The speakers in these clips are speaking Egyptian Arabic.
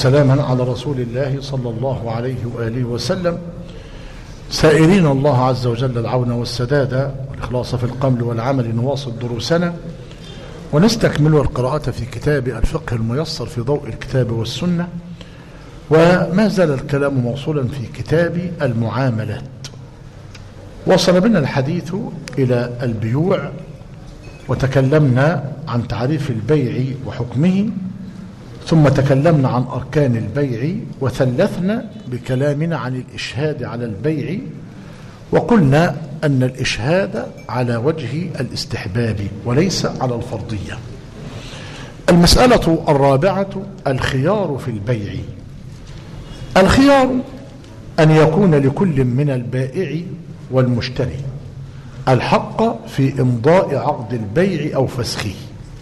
سلاما على رسول الله صلى الله عليه وآله وسلم سائرين الله عز وجل العون والسداد والإخلاص في القمل والعمل نواصل دروسنا ونستكمل القراءة في كتاب الفقه الميسر في ضوء الكتاب والسنة وما زال الكلام موصولا في كتاب المعاملات وصل بنا الحديث إلى البيوع وتكلمنا عن تعريف البيع وحكمه ثم تكلمنا عن أركان البيع وثلثنا بكلامنا عن الإشهاد على البيع وقلنا أن الإشهاد على وجه الاستحباب وليس على الفرضية المسألة الرابعة الخيار في البيع الخيار أن يكون لكل من البائع والمشتري الحق في إمضاء عقد البيع أو فسخه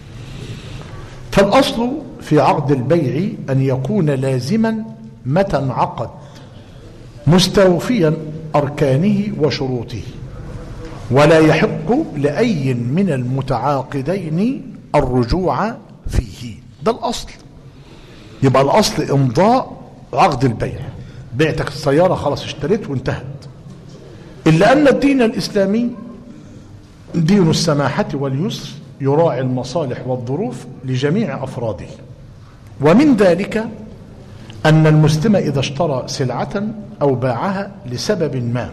فالأصل في عقد البيع أن يكون لازما متى انعقد مستوفيا أركانه وشروطه ولا يحق لأي من المتعاقدين الرجوع فيه ده الأصل يبقى الأصل إمضاء عقد البيع بعتك السيارة خلاص اشتريت وانتهت إلا أن الدين الإسلامي دين السماحة واليسر يراعي المصالح والظروف لجميع أفراده ومن ذلك أن المسلم إذا اشترى سلعة أو باعها لسبب ما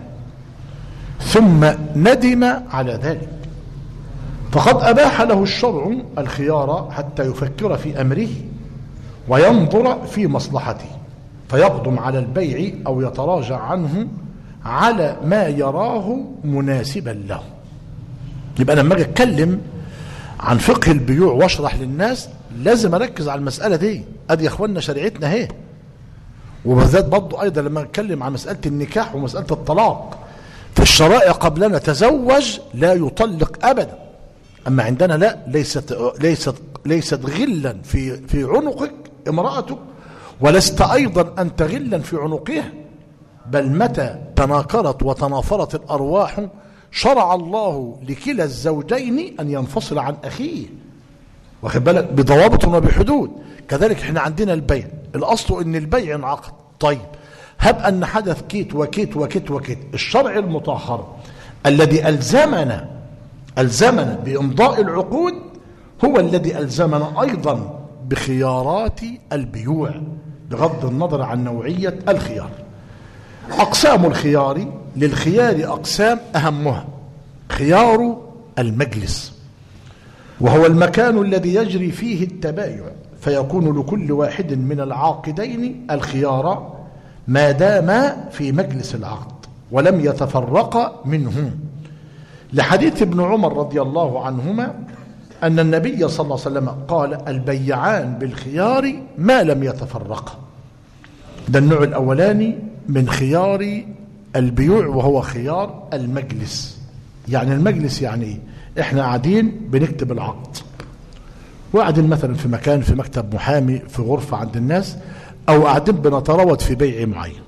ثم ندم على ذلك فقد أباح له الشرع الخيار حتى يفكر في أمره وينظر في مصلحته فيقدم على البيع أو يتراجع عنه على ما يراه مناسبا له يبقى لما اجي اتكلم عن فقه البيوع واشرح للناس لازم اركز على المساله دي ادي يا اخوانا شريعتنا اهي وبالذات برضه ايضا لما نتكلم عن مساله النكاح ومساله الطلاق في الشرائع قبلنا تزوج لا يطلق ابدا اما عندنا لا ليست ليست ليست غلا في في عنقك امراتك ولست ايضا انت غلا في عنقها بل متى تناكرت وتنافرت الارواح شرع الله لكلا الزوجين ان ينفصل عن اخيه واخد بالك بضوابط وبحدود كذلك احنا عندنا البيع الاصل ان البيع انعقد طيب هب ان حدث كيت وكيت وكيت وكيت الشرع المطهر الذي الزمنا الزمنا بامضاء العقود هو الذي الزمنا ايضا بخيارات البيوع بغض النظر عن نوعيه الخيار اقسام الخيار للخيار اقسام اهمها خيار المجلس وهو المكان الذي يجري فيه التبايع فيكون لكل واحد من العاقدين الخيار ما دام في مجلس العقد ولم يتفرق منه لحديث ابن عمر رضي الله عنهما أن النبي صلى الله عليه وسلم قال البيعان بالخيار ما لم يتفرقا ده النوع الأولاني من خيار البيوع وهو خيار المجلس يعني المجلس يعني ايه احنا قاعدين بنكتب العقد وقاعدين مثلا في مكان في مكتب محامي في غرفة عند الناس او قاعدين بنتراود في بيع معين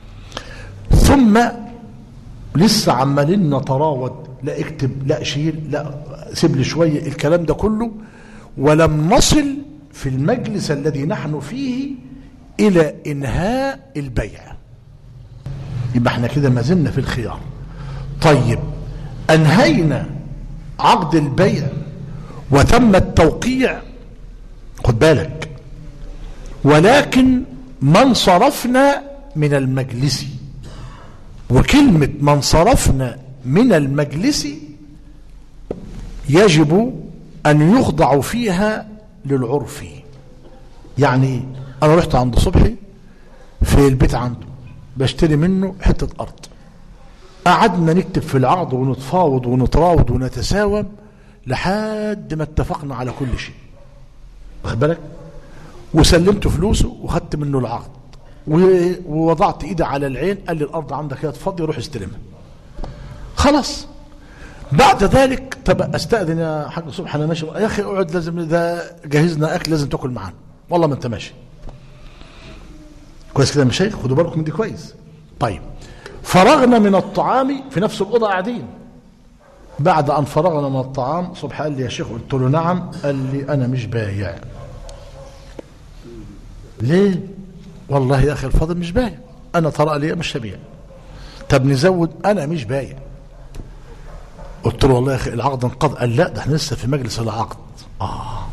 ثم لسه عمالين نتراود لا اكتب لا شيل لا سيب لي شويه الكلام ده كله ولم نصل في المجلس الذي نحن فيه الى انهاء البيع يبقى احنا كده ما زلنا في الخيار طيب انهينا عقد البيع وتم التوقيع خد بالك ولكن ما انصرفنا من المجلس وكلمة ما انصرفنا من المجلس يجب أن يخضع فيها للعرف يعني أنا رحت عند صبحي في البيت عنده بشتري منه حتة أرض قعدنا نكتب في العقد ونتفاوض ونتراوض ونتساوم لحد ما اتفقنا على كل شيء واخد بالك وسلمت فلوسه وخدت منه العقد ووضعت ايدي على العين قال لي الارض عندك هي فاضيه روح استلمها خلاص بعد ذلك طب استاذن يا حاج صبحي انا ماشي يا اخي اقعد لازم اذا جهزنا اكل لازم تاكل معانا والله ما انت ماشي كويس كده يا مشايخ خدوا بالكم من دي كويس طيب فرغنا من الطعام في نفس الاوضه قاعدين بعد ان فرغنا من الطعام صبحي قال لي يا شيخ قلت له نعم قال لي انا مش بايع ليه والله يا اخي الفاضل مش بايع انا طرأ لي مش هبيع طب نزود انا مش بايع قلت له والله يا اخي العقد انقضى قال لا ده احنا لسه في مجلس العقد اه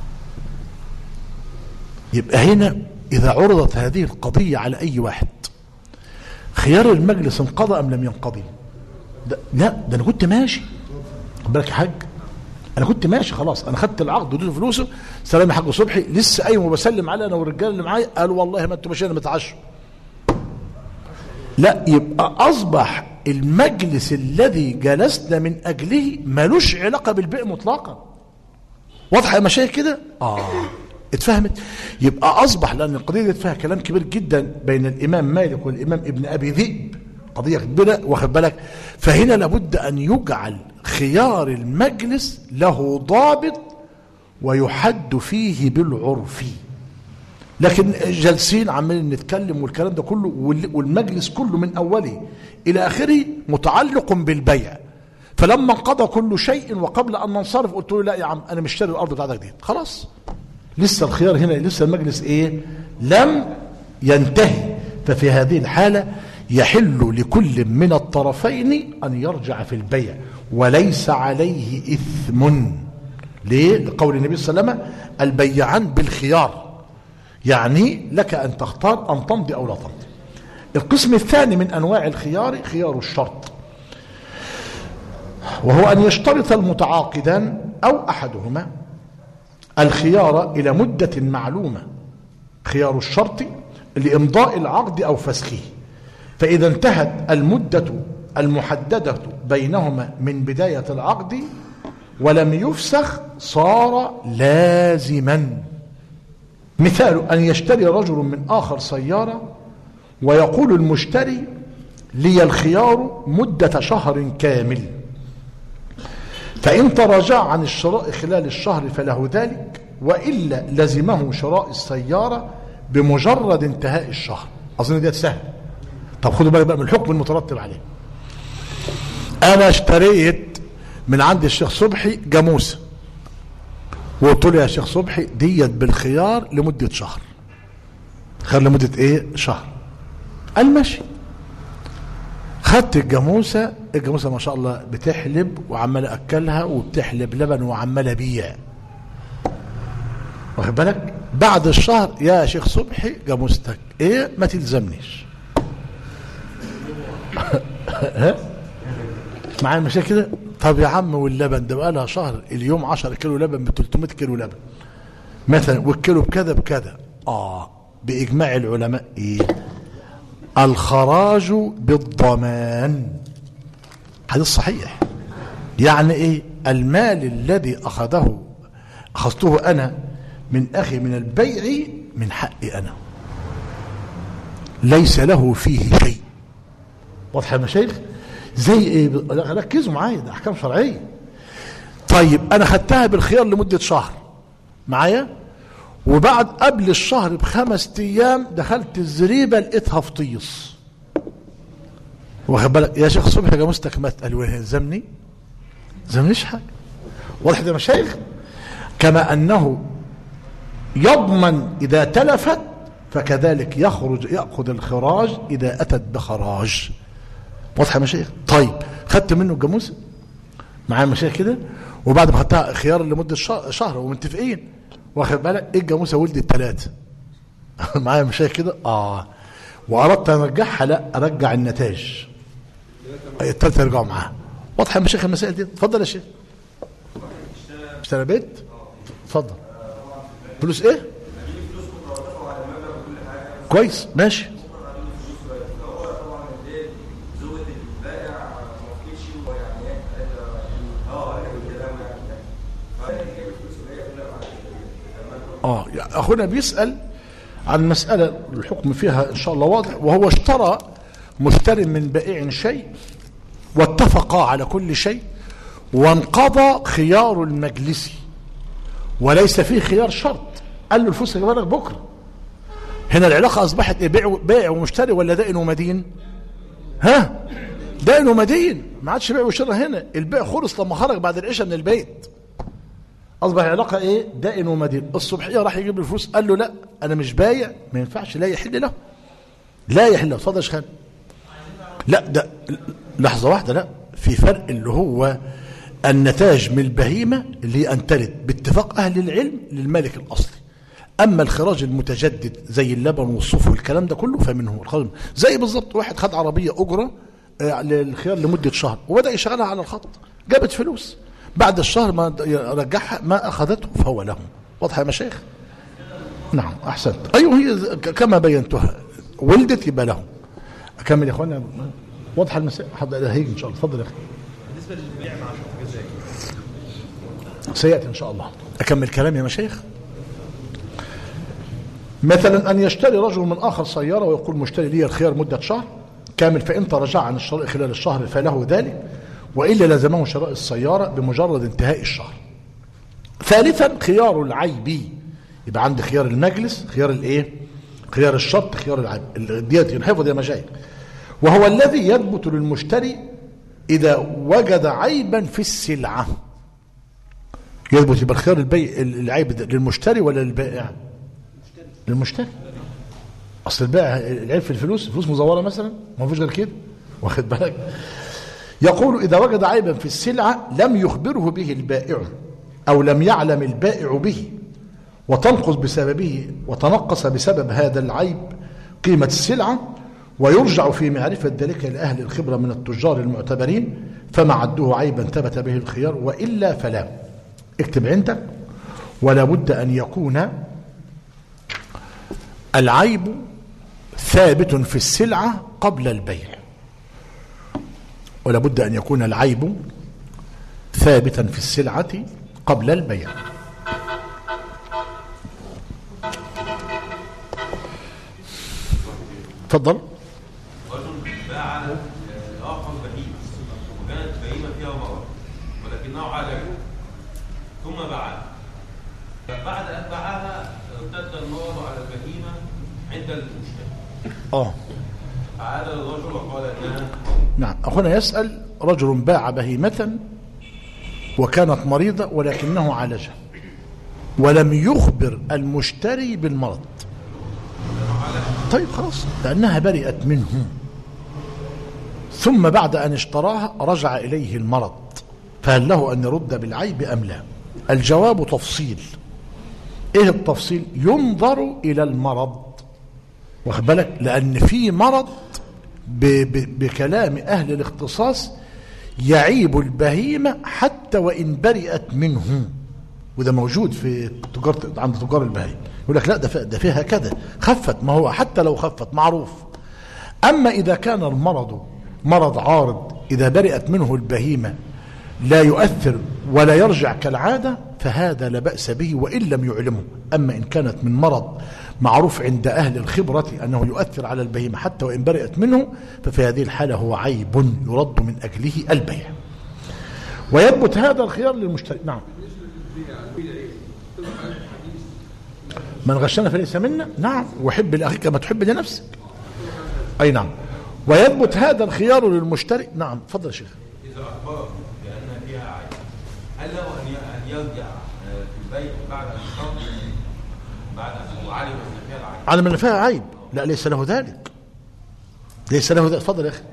يبقى هنا اذا عرضت هذه القضيه على اي واحد خيار المجلس انقضى ام لم ينقضي ده لا ده انا كنت ماشي خد بالك يا حاج انا كنت ماشي خلاص انا خدت العقد وديته فلوسه سلام يا حاج صبحي لسه قايم وبسلم عليه انا والرجال اللي معايا قالوا والله ما انتوا ماشيين متعشوا لا يبقى اصبح المجلس الذي جلسنا من اجله ملوش علاقه بالبيع مطلقا واضحه يا مشايخ كده اه اتفهمت يبقى اصبح لان القضيه دي فيها كلام كبير جدا بين الامام مالك والامام ابن ابي ذئب قضيه كبيره واخد بالك فهنا لابد ان يجعل خيار المجلس له ضابط ويحد فيه بالعرف لكن جالسين عمالين نتكلم والكلام ده كله والمجلس كله من اوله الى اخره متعلق بالبيع فلما انقضى كل شيء وقبل ان ننصرف قلت له لا يا عم انا مشتري الارض بتاعتك دي خلاص لسه الخيار هنا لسه المجلس ايه لم ينتهي ففي هذه الحاله يحل لكل من الطرفين ان يرجع في البيع وليس عليه اثم ليه لقول النبي صلى الله عليه وسلم البيعان بالخيار يعني لك ان تختار ان تمضي او لا تمضي القسم الثاني من انواع الخيار خيار الشرط وهو ان يشترط المتعاقدان او احدهما الخيار الى مده معلومه خيار الشرط لامضاء العقد او فسخه فاذا انتهت المده المحدده بينهما من بدايه العقد ولم يفسخ صار لازما مثال ان يشتري رجل من اخر سياره ويقول المشتري لي الخيار مدة شهر كامل فإن تراجع عن الشراء خلال الشهر فله ذلك وإلا لزمه شراء السيارة بمجرد انتهاء الشهر أظن دي سهل طب خدوا بالك بقى من الحكم المترتب عليه أنا اشتريت من عند الشيخ صبحي جاموسة وقلت له يا شيخ صبحي ديت بالخيار لمدة شهر خير لمدة ايه شهر قال ماشي خدت الجاموسة الجاموسة ما شاء الله بتحلب وعمال أكلها وبتحلب لبن وعمال أبيع واخد بالك بعد الشهر يا شيخ صبحي جاموستك ايه ما تلزمنيش ها معايا المشاكل كده طب يا عم واللبن ده بقى لها شهر اليوم 10 كيلو لبن ب 300 كيلو لبن مثلا والكيلو بكذا بكذا اه باجماع العلماء ايه الخراج بالضمان حديث صحيح يعني ايه المال الذي اخذه اخذته انا من اخي من البيع من حقي انا ليس له فيه شيء واضح يا مشايخ زي ايه ركزوا معايا ده احكام شرعيه طيب انا خدتها بالخيار لمده شهر معايا وبعد قبل الشهر بخمس ايام دخلت الزريبه لقيتها فطيس واخد بالك يا شيخ صبحي جاموستك مات قال له يلزمني يلزمنيش حاجه واضح يا مشايخ كما انه يضمن اذا تلفت فكذلك يخرج ياخذ الخراج اذا اتت بخراج واضح يا مشايخ طيب خدت منه الجاموسه معايا مشايخ كده وبعد ما خدتها خيار لمده شهر ومتفقين واخد بالك ايه الجاموسه ولدت ثلاثه معايا مشايخ كده اه واردت ان ارجعها لا ارجع النتاج الثلاثه يرجعوا معاها واضحه يا مشايخ المسائل دي اتفضل يا شيخ اشترى بيت اتفضل فلوس ايه كويس ماشي اه يعني اخونا بيسال عن مساله الحكم فيها ان شاء الله واضح وهو اشترى مشتري من بائع شيء واتفقا على كل شيء وانقضى خيار المجلس وليس فيه خيار شرط قال له الفلوس هجيبها لك بكره هنا العلاقه اصبحت ايه بيع بائع ومشتري ولا دائن ومدين ها دائن ومدين ما عادش بيع وشراء هنا البيع خلص لما خرج بعد العشاء من البيت اصبح العلاقه ايه دائن ومدين الصبحيه راح يجيب الفلوس قال له لا انا مش بايع ما ينفعش لا يحل له لا يحل اتفضل يا شيخ لا ده لحظة واحدة لا في فرق اللي هو النتاج من البهيمة اللي هي أن تلد باتفاق أهل العلم للمالك الأصلي أما الخراج المتجدد زي اللبن والصوف والكلام ده كله فمنه الخراج زي بالظبط واحد خد عربية أجرة آه، للخيار لمدة شهر وبدأ يشغلها على الخط جابت فلوس بعد الشهر ما رجعها ما أخذته فهو له واضح يا مشايخ نعم أحسنت أيوه هي كما بينتها ولدت يبقى له أكمل يا أخوانا واضحة المسائل حد هيجي إن شاء الله اتفضل يا أخي بالنسبه للبيع مع شرط جزائي سيأتي إن شاء الله أكمل كلام يا مشايخ مثلا أن يشتري رجل من آخر سيارة ويقول مشتري لي الخيار مدة شهر كامل فإن ترجع عن الشراء خلال الشهر فله ذلك وإلا لزمه شراء السيارة بمجرد انتهاء الشهر ثالثا خيار العيب يبقى عندي خيار المجلس خيار الايه خيار الشرط خيار العيب ديت ينحفظ يا مشايخ وهو الذي يثبت للمشتري إذا وجد عيبا في السلعة يثبت يبقى الخيار البيع العيب ده للمشتري ولا للبائع للمشتري اصل البائع العيب في الفلوس الفلوس مزوره مثلا ما فيش غير كده واخد بالك يقول اذا وجد عيبا في السلعه لم يخبره به البائع او لم يعلم البائع به وتنقص بسببه وتنقص بسبب هذا العيب قيمه السلعه ويرجع في معرفه ذلك لاهل الخبره من التجار المعتبرين فما عدوه عيبا ثبت به الخيار والا فلا اكتب عندك ولا بد ان يكون العيب ثابت في السلعة قبل البيع ولا بد أن يكون العيب ثابتا في السلعة قبل البيع تفضل رجل باع آخر بهيمة وكانت بهيمة فيها مرض ولكنه عالجه ثم باعها بعد أن باعها ارتد المرض على البهيمة عند المشتري اه فعاد الرجل وقال انها نعم أخونا يسأل رجل باع بهيمة وكانت مريضة ولكنه عالجها ولم يخبر المشتري بالمرض طيب خلاص لأنها برئت منه ثم بعد أن اشتراها رجع إليه المرض فهل له أن يرد بالعيب أم لا الجواب تفصيل إيه التفصيل ينظر إلى المرض واخد بالك لأن في مرض ب ب بكلام أهل الاختصاص يعيب البهيمة حتى وإن برئت منه وده موجود في تجارة عند تجار البهيمة يقول لك لا ده في- ده فيها كذا خفت ما هو حتى لو خفت معروف أما إذا كان المرض مرض عارض إذا برئت منه البهيمة لا يؤثر ولا يرجع كالعادة فهذا لا بأس به وإن لم يعلمه أما إن كانت من مرض معروف عند أهل الخبرة أنه يؤثر على البهيمة حتى وإن برئت منه ففي هذه الحالة هو عيب يرد من أجله البيع ويثبت هذا الخيار للمشتري نعم من غشنا فليس منا نعم وحب لأخيك كما تحب لنفسك أي نعم ويثبت هذا الخيار للمشتري نعم تفضل يا شيخ إذا أخبره بأن فيها عيب هل له أن ي- أن يرجع آه، في البيع بعد أن اشترط بعد أن هو علم أن فيها العيب علم ان فيها عيب لا ليس له ذلك ليس له ذلك تفضل يا اخي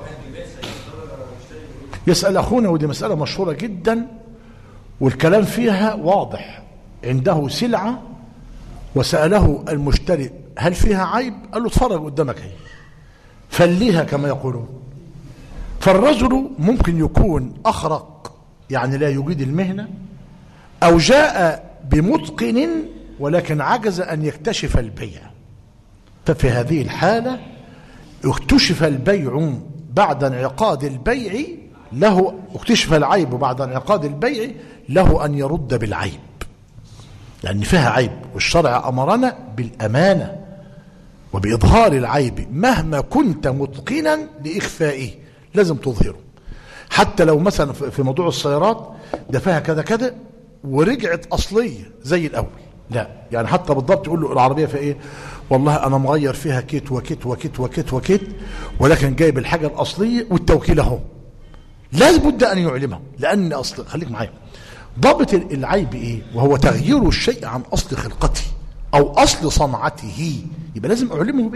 يسال اخونا ودي مساله مشهوره جدا والكلام فيها واضح عنده سلعه وساله المشتري هل فيها عيب قال له اتفرج قدامك اهي فليها كما يقولون فالرجل ممكن يكون اخرق يعني لا يجيد المهنه او جاء بمتقن ولكن عجز ان يكتشف البيع ففي هذه الحالة اكتشف البيع بعد انعقاد البيع له اكتشف العيب بعد انعقاد البيع له أن يرد بالعيب لأن فيها عيب والشرع أمرنا بالأمانة وبإظهار العيب مهما كنت متقنا لإخفائه لازم تظهره حتى لو مثلا في في موضوع السيارات ده فيها كذا كذا ورجعت أصلية زي الأول لا يعني حتى بالضبط يقول له العربية فيها إيه والله أنا مغير فيها كيت وكيت وكيت وكيت وكيت ولكن جايب الحاجة الأصلية والتوكيل أهو لازم بد أن يعلمه لأن أصل خليك معايا ضابط العيب إيه وهو تغيير الشيء عن أصل خلقته أو أصل صنعته يبقى لازم أعلمه به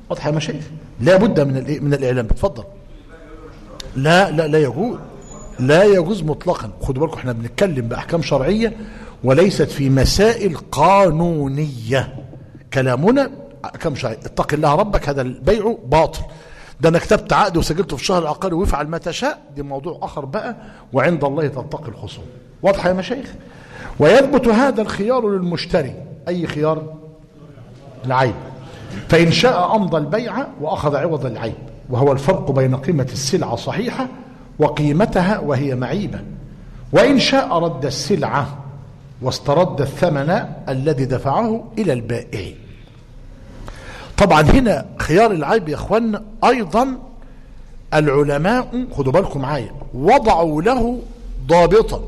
واضح يا مشايخ لا بد من الإيه؟ من الاعلام اتفضل لا لا لا يجوز لا يجوز مطلقا خدوا بالكم احنا بنتكلم باحكام شرعيه وليست في مسائل قانونيه كلامنا احكام شرعيه اتق الله ربك هذا البيع باطل ده انا كتبت عقد وسجلته في الشهر العقاري وافعل ما تشاء دي موضوع اخر بقى وعند الله تلتقي الخصوم واضحه يا مشايخ ويثبت هذا الخيار للمشتري اي خيار العيب فإن شاء أمضى البيع وأخذ عوض العيب وهو الفرق بين قيمة السلعة صحيحة وقيمتها وهي معيبة وإن شاء رد السلعة واسترد الثمن الذي دفعه إلى البائع طبعا هنا خيار العيب يا اخوانا ايضا العلماء خدوا بالكم معايا وضعوا له ضابطا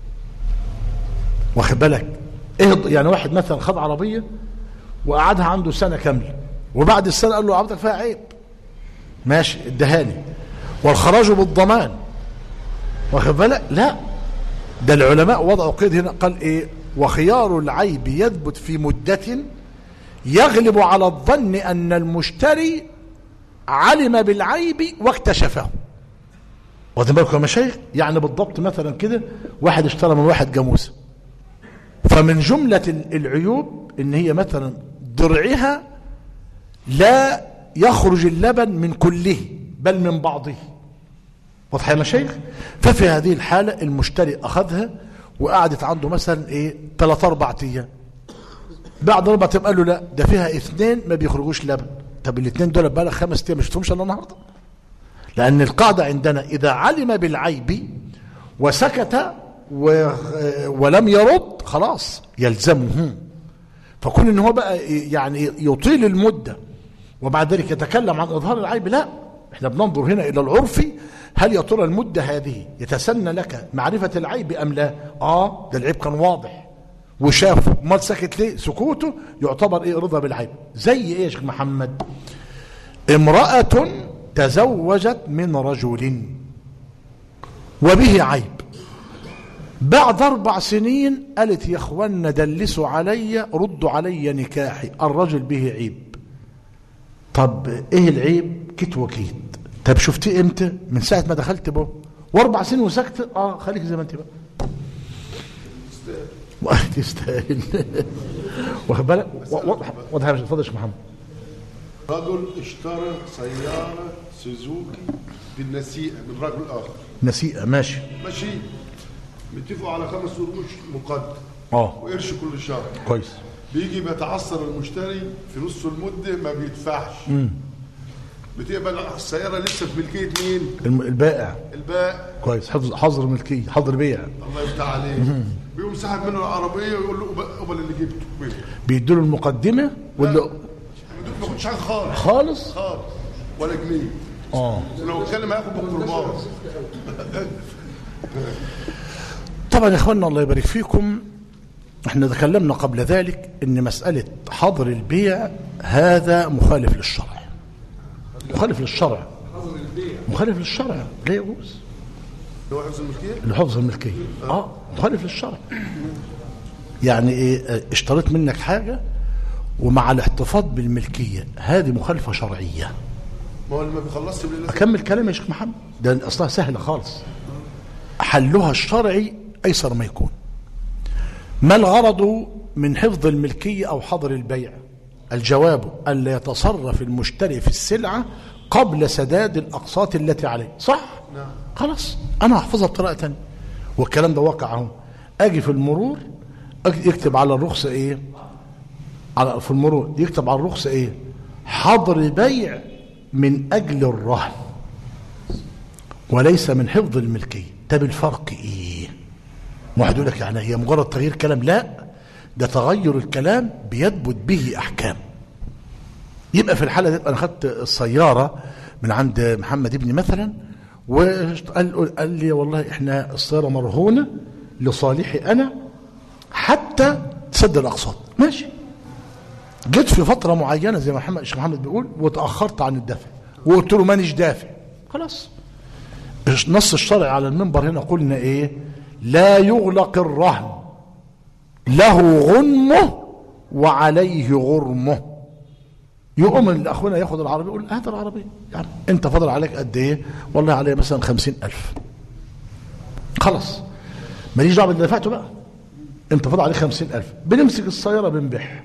واخد بالك ايه يعني واحد مثلا خد عربيه وقعدها عنده سنه كامله وبعد السنه قال له عربتك فيها عيب ماشي ادهاني والخراج بالضمان واخد بالك لا ده العلماء وضعوا قيد هنا قال ايه وخيار العيب يثبت في مده يغلب على الظن ان المشتري علم بالعيب واكتشفه واخدين بالكم يا مشايخ يعني بالضبط مثلا كده واحد اشترى من واحد جاموسه فمن جمله العيوب ان هي مثلا ضرعها لا يخرج اللبن من كله بل من بعضه واضح يا مشايخ ففي هذه الحالة المشتري أخذها وقعدت عنده مثلا إيه ثلاث أربع أيام بعد أربع أيام قال له لا ده فيها اثنين ما بيخرجوش لبن طب الاثنين دول بقى لك خمس أيام ما شفتهمش إلا النهارده لأن القاعدة عندنا إذا علم بالعيب وسكت و... ولم يرد خلاص يلزمه فكون ان هو بقى يعني يطيل المدة وبعد ذلك يتكلم عن اظهار العيب لا احنا بننظر هنا الى العرف هل يا ترى المدة هذه يتسنى لك معرفة العيب ام لا اه ده العيب كان واضح وشافه امال سكت ليه سكوته يعتبر ايه رضا بالعيب زي ايه يا شيخ محمد امرأة تزوجت من رجل وبه عيب بعد اربع سنين قالت يا اخوانا دلسوا علي ردوا علي نكاحي الرجل به عيب طب ايه العيب كيت وكيت طب شفتيه امتى من ساعه ما دخلت به واربع سنين وسكت اه خليك زي ما انت بقى تستاهل واخد بالك واضح يا اتفضل يا شيخ محمد رجل اشترى سيارة سوزوكي بالنسيئة من رجل آخر نسيئة ماشي ماشي متفقوا على خمس قروش مقدم اه وقرش كل شهر كويس بيجي بيتعثر المشتري في نص المدة ما بيدفعش بتقبل السيارة لسه في ملكية مين؟ الم- البائع الباء كويس حفظ حظر ملكية حظر بيع الله يفتح عليه بيقوم سحب منه العربية ويقول له قبل- قبل اللي جبته منه. بيدوا له المقدمة واللي ما كنتش حاجة خالص خالص خالص ولا جنيه اه ولو اتكلم هياخد بالقربان طبعا يا اخوانا الله يبارك فيكم احنا تكلمنا قبل ذلك ان مسألة حظر البيع هذا مخالف للشرع مخالف للشرع مخالف للشرع لا يجوز هو حفظ الملكية؟ لحفظ الملكية اه مخالف للشرع يعني ايه اه، اشتريت منك حاجة ومع الاحتفاظ بالملكية هذه مخالفة شرعية ما هو اللي ما بيخلصش بالله أكمل كلام يا شيخ محمد ده أصلها سهلة خالص حلها الشرعي أيسر ما يكون ما الغرض من حفظ الملكية أو حظر البيع الجواب ألا يتصرف المشتري في السلعة قبل سداد الأقساط التي عليه صح؟ نعم. خلاص أنا هحفظها بطريقة تانية والكلام ده واقع اهو أجي في المرور أجي يكتب على الرخصة إيه على في المرور يكتب على الرخصة إيه حظر بيع من أجل الرهن وليس من حفظ الملكية طب الفرق إيه واحد يقول لك يعني هي مجرد تغيير كلام لا ده تغير الكلام بيثبت به أحكام يبقى في الحالة دي أنا خدت السيارة من عند محمد ابني مثلا وقال قال لي والله احنا السيارة مرهونة لصالحي أنا حتى تسد الأقساط ماشي جيت في فترة معينة زي ما محمد الشيخ محمد بيقول وتأخرت عن الدفع وقلت له مانيش دافع خلاص نص الشرع على المنبر هنا قلنا ايه لا يغلق الرهن له غنمه وعليه غرمه يقوم اخونا ياخد العربيه يقول هات العربيه يعني انت فاضل عليك قد ايه والله عليه مثلا خمسين الف خلاص ماليش دعوه باللي دفعته بقى انت فاضل عليك خمسين الف بنمسك السياره بنبيعها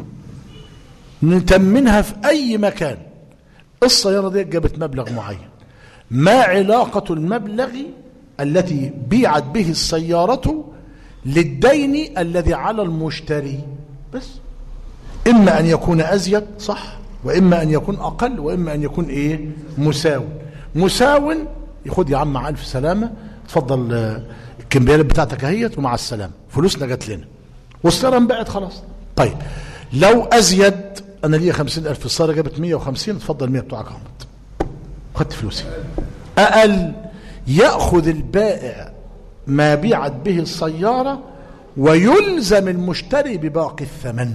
نتمنها في اي مكان السياره دي جابت مبلغ معين ما علاقه المبلغ التي بيعت به السياره للدين الذي على المشتري بس إما أن يكون أزيد صح وإما أن يكون أقل وإما أن يكون إيه مساو مساو ياخد يا عم مع ألف سلامة اتفضل آه، الكمبيالات بتاعتك اهيت ومع السلامة فلوسنا جات لنا والسيارة انباعت خلاص طيب لو أزيد أنا ليا خمسين ألف السيارة جابت مية وخمسين اتفضل مية بتوعك اهمت خدت فلوسي أقل يأخذ البائع ما بيعت به السيارة ويلزم المشتري بباقي الثمن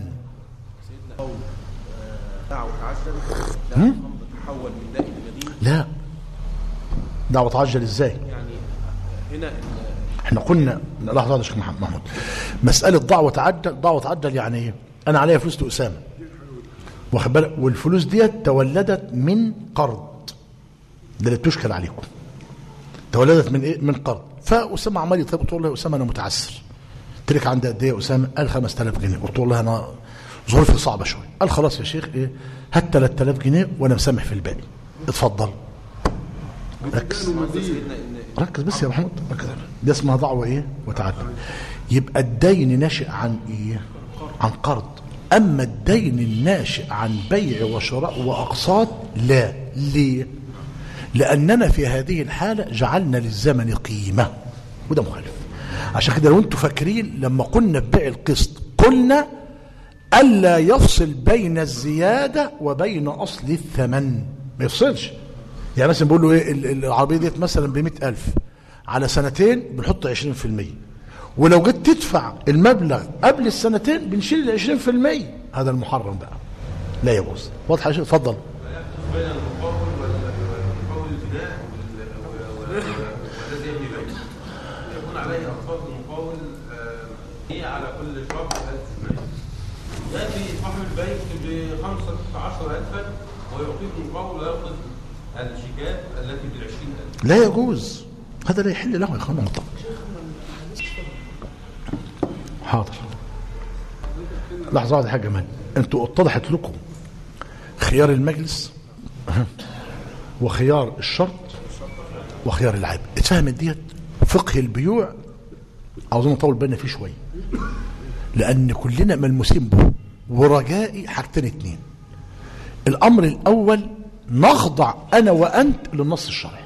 دعوة عشر ده تحول من دائم لمدين لا دعوة تعجل ازاي يعني هنا ال- احنا قلنا لحظة يا شيخ محمد محمود مسألة دعوة تعجل دعوة تعجل يعني ايه انا عليا فلوس لأسامة واخد بالك والفلوس ديت تولدت من قرض ده اللي بتشكل عليكم تولدت من ايه من قرض فأسامة عمال يطلب قلت له يا أسامة انا متعسر قلت لك عندي قد ايه يا أسامة قال 5000 جنيه قلت له والله انا ظروفي صعبة شوية قال خلاص يا شيخ ايه هات 3000 جنيه وانا مسامح في الباقي اتفضل ركز مهندس سيدنا ان ركز بس يا محمود ركز دي اسمها دعوة ايه وتعدي يبقى الدين ناشئ عن ايه عن قرض اما الدين الناشئ عن بيع وشراء واقساط لا ليه لاننا في هذه الحالة جعلنا للزمن قيمة وده مخالف عشان كده لو انتوا فاكرين لما قلنا في بيع القسط قلنا ألا يفصل بين الزيادة وبين أصل الثمن ما يفصلش يعني مثلا بقول له ايه ال- ال- العربية ديت مثلا ب ألف على سنتين بنحط 20% ولو جيت تدفع المبلغ قبل السنتين بنشيل ال 20% هذا المحرم بقى لا يجوز واضح يا شيخ اتفضل بين المقاول والمقاول الابتداء وال- وال- والذي يبني بيت يكون عليه اقساط المقاول آه، هي على كل شهر 1000 جنيه ياتي صاحب البيت ب 15000 ويعطيك المقاول وياخذ الشيكات التي بال 20000 لا يجوز هذا لا يحل له يا اخوانا مطلق حاضر لحظة واحدة يا حاج جمال انتوا اتضحت لكم خيار المجلس وخيار الشرط وخيار العيب اتفهمت ديت فقه البيوع عاوزين نطول بالنا فيه شويه لان كلنا ملموسين به ورجائي حاجتين اتنين الامر الاول نخضع انا وانت للنص الشرعي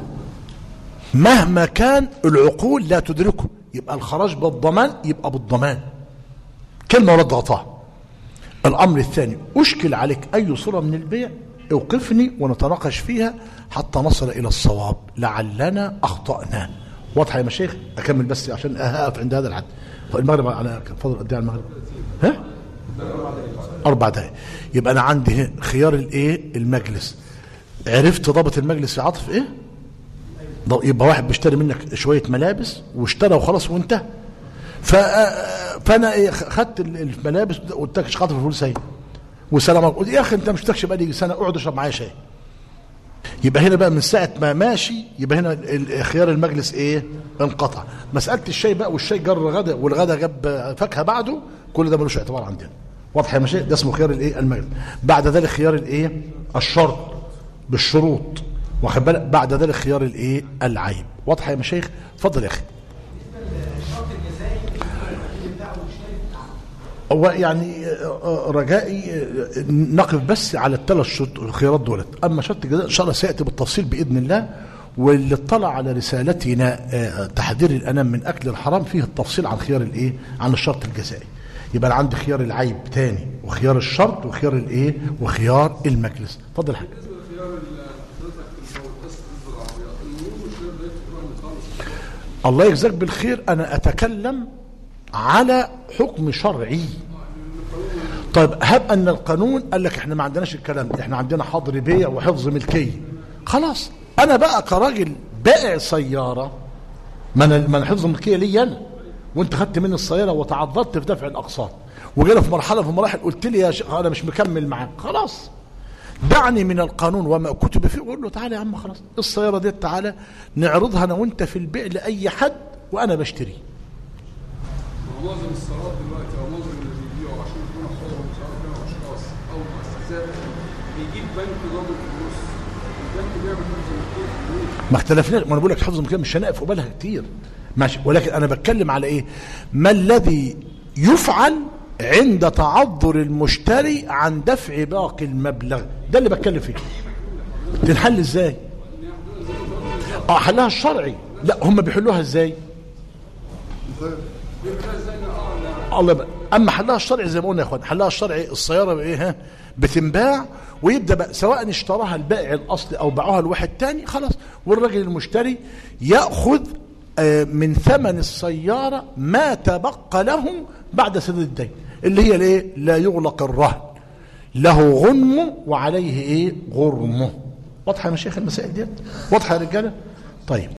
مهما كان العقول لا تدركه يبقى الخراج بالضمان يبقى بالضمان كلمه ورد غطاها الامر الثاني اشكل عليك اي صوره من البيع اوقفني ونتناقش فيها حتى نصل الى الصواب لعلنا اخطانا واضحه يا مشايخ اكمل بس عشان اقف عند هذا الحد المغرب على فضل قد ايه على المغرب ها اربع دقائق يبقى انا عندي هنا خيار الايه المجلس عرفت ضابط المجلس يا عاطف ايه ض- يبقى واحد بيشتري منك شويه ملابس واشترى وخلاص وانتهى ف... فانا إيه خدت ال- الملابس قلت لك خاطر الفلوس اهي وسلام عليكم قلت يا اخي انت مش تكش بقالي سنه اقعد اشرب معايا شاي يبقى هنا بقى من ساعه ما ماشي يبقى هنا ال- خيار المجلس ايه انقطع مساله الشاي بقى والشاي جر غدا والغدا جاب فاكهه بعده كل ده ملوش اعتبار عندنا واضح يا مشايخ ده اسمه خيار الايه المجلس بعد ذلك خيار الايه الشرط بالشروط واخد بالك بعد ذلك خيار الايه العيب واضح يا مشايخ اتفضل يا اخي هو يعني آه، آه، رجائي آه، نقف بس على الثلاث شروط الخيارات دولت اما شرط الجزاء ان شاء الله سياتي بالتفصيل باذن الله واللي اطلع على رسالتنا آه، تحذير الانام من اكل الحرام فيه التفصيل عن خيار الايه عن الشرط الجزائي يبقى انا عندي خيار العيب تاني وخيار الشرط وخيار الايه وخيار المجلس اتفضل يا حاج الله يجزاك بالخير انا اتكلم على حكم شرعي طيب هب ان القانون قال لك احنا ما عندناش الكلام ده احنا عندنا حظر بيع وحفظ ملكيه خلاص انا بقى كراجل بائع سياره ما انا ما أنا حفظ الملكيه لي انا وانت خدت مني السياره وتعذرت في دفع الاقساط وجينا في مرحله في المراحل قلت لي يا شيخ انا مش مكمل معاك خلاص دعني من القانون وما كتب فيه قول له تعالى يا عم خلاص السياره دي تعالى نعرضها انا وانت في البيع لاي حد وانا بشتري معظم الصالات دلوقتي او معظم اللي بيبيعوا عشان يكونوا حر مش عارف كام اشخاص او مؤسسات بيجيب بنك ضامن فلوس البنك بيعمل حفظ ملكيه ما اختلفناش ما انا بقول لك حفظ المكان مش هنقف قبالها كتير ماشي ولكن انا بتكلم على ايه ما الذي يفعل عند تعذر المشتري عن دفع باقي المبلغ ده اللي بتكلم فيه تنحل ازاي اه حلها الشرعي لا هم بيحلوها ازاي الله يبقى. اما حلها الشرعي زي ما قلنا يا اخوان حلها الشرعي السياره بايه ها بتنباع ويبدا بقى سواء اشتراها البائع الاصلي او باعوها لواحد تاني خلاص والراجل المشتري ياخذ آه، من ثمن السياره ما تبقى لهم بعد سداد الدين اللي هي الايه لا يغلق الرهن له غنم وعليه ايه غرمه واضحه يا مشايخ المسائل ديت واضحه يا رجاله طيب